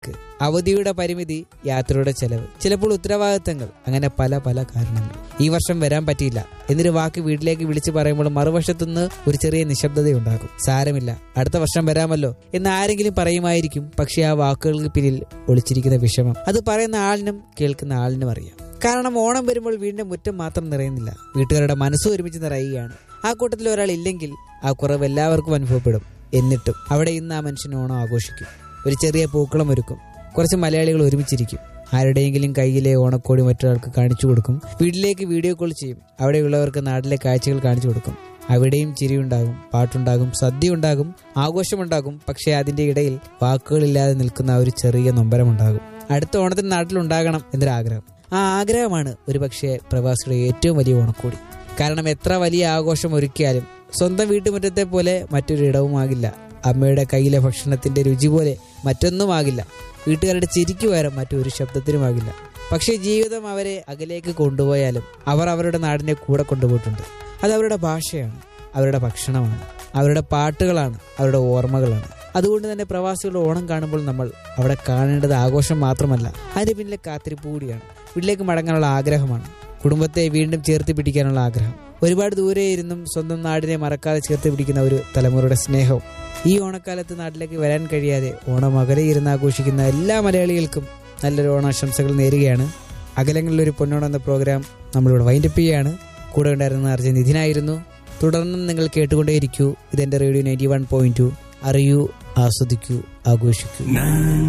തിരക്ക് അവധിയുടെ പരിമിതി യാത്രയുടെ ചെലവ് ചിലപ്പോൾ ഉത്തരവാദിത്തങ്ങൾ അങ്ങനെ പല പല കാരണങ്ങൾ ഈ വർഷം വരാൻ പറ്റിയില്ല എന്നൊരു വാക്ക് വീട്ടിലേക്ക് വിളിച്ചു പറയുമ്പോൾ മറുവശത്തുനിന്ന് ഒരു ചെറിയ നിശബ്ദതയുണ്ടാകും സാരമില്ല അടുത്ത വർഷം വരാമല്ലോ എന്ന് ആരെങ്കിലും പറയുമായിരിക്കും പക്ഷേ ആ വാക്കുകൾക്ക് പിന്നിൽ ഒളിച്ചിരിക്കുന്ന വിഷമം അത് പറയുന്ന ആളിനും കേൾക്കുന്ന ആളിനും അറിയാം കാരണം ഓണം വരുമ്പോൾ വീടിന്റെ മുറ്റം മാത്രം നിറയുന്നില്ല വീട്ടുകാരുടെ മനസ്സ് ഒരുമിച്ച് നിറയുകയാണ് ആ കൂട്ടത്തിൽ ഒരാൾ ഇല്ലെങ്കിൽ ആ കുറവ് എല്ലാവർക്കും അനുഭവപ്പെടും എന്നിട്ടും അവിടെ ഇന്ന് ആ മനുഷ്യൻ ഓണം ആഘോഷിക്കും ഒരു ചെറിയ പൂക്കളം ഒരുക്കും കുറച്ച് മലയാളികൾ ഒരുമിച്ചിരിക്കും ആരുടെയെങ്കിലും കയ്യിലെ ഓണക്കോടി മറ്റൊരാൾക്ക് കാണിച്ചു കൊടുക്കും വീട്ടിലേക്ക് വീഡിയോ കോൾ ചെയ്യും അവിടെയുള്ളവർക്ക് നാട്ടിലെ കാഴ്ചകൾ കാണിച്ചു കൊടുക്കും അവിടെയും ചിരിയുണ്ടാകും പാട്ടുണ്ടാകും സദ്യ ഉണ്ടാകും ആഘോഷമുണ്ടാകും പക്ഷേ അതിന്റെ ഇടയിൽ വാക്കുകളില്ലാതെ നിൽക്കുന്ന ഒരു ചെറിയ നൊമ്പരമുണ്ടാകും അടുത്ത ഓണത്തിന് നാട്ടിലുണ്ടാകണം എന്നൊരാഗ്രഹം ആ ആഗ്രഹമാണ് ഒരുപക്ഷെ പ്രവാസിയുടെ ഏറ്റവും വലിയ ഓണക്കോടി കാരണം എത്ര വലിയ ആഘോഷം ഒരുക്കിയാലും സ്വന്തം വീട്ടുമുറ്റത്തെ പോലെ മറ്റൊരു ഇടവുമാകില്ല അമ്മയുടെ കയ്യിലെ ഭക്ഷണത്തിന്റെ രുചി പോലെ മറ്റൊന്നുമാകില്ല വീട്ടുകാരുടെ ചിരിക്കു പകരം മറ്റൊരു ശബ്ദത്തിനുമാകില്ല പക്ഷേ ജീവിതം അവരെ അകലേക്ക് കൊണ്ടുപോയാലും അവർ അവരുടെ നാടിനെ കൂടെ കൊണ്ടുപോയിട്ടുണ്ട് അത് അവരുടെ ഭാഷയാണ് അവരുടെ ഭക്ഷണമാണ് അവരുടെ പാട്ടുകളാണ് അവരുടെ ഓർമ്മകളാണ് അതുകൊണ്ട് തന്നെ പ്രവാസികളുടെ ഓണം കാണുമ്പോൾ നമ്മൾ അവിടെ കാണേണ്ടത് ആഘോഷം മാത്രമല്ല അതിന്റെ പിന്നിലെ കാത്തിരിപ്പ് കൂടിയാണ് വീട്ടിലേക്ക് മടങ്ങാനുള്ള ആഗ്രഹമാണ് കുടുംബത്തെ വീണ്ടും ചേർത്ത് പിടിക്കാനുള്ള ആഗ്രഹം ഒരുപാട് ദൂരെ ഇരുന്നും സ്വന്തം നാടിനെ മറക്കാതെ ചേർത്ത് പിടിക്കുന്ന ഒരു തലമുറയുടെ സ്നേഹവും ഈ ഓണക്കാലത്ത് നാട്ടിലേക്ക് വരാൻ കഴിയാതെ ഓണം അകലെ ഇരുന്ന് ആഘോഷിക്കുന്ന എല്ലാ മലയാളികൾക്കും നല്ലൊരു ഓണാശംസകൾ നേരുകയാണ് അകലങ്ങളിൽ ഒരു പൊന്നോണം എന്ന പ്രോഗ്രാം നമ്മളിവിടെ വൈൻഡപ്പ് ചെയ്യുകയാണ് കൂടെ ഉണ്ടായിരുന്ന അർജൻ നിധിനായിരുന്നു തുടർന്നും നിങ്ങൾ കേട്ടുകൊണ്ടേയിരിക്കൂ ഇതെന്റെ radio ninety one point two അറിയൂ ആസ്വദിക്കൂ ആഘോഷിക്കൂ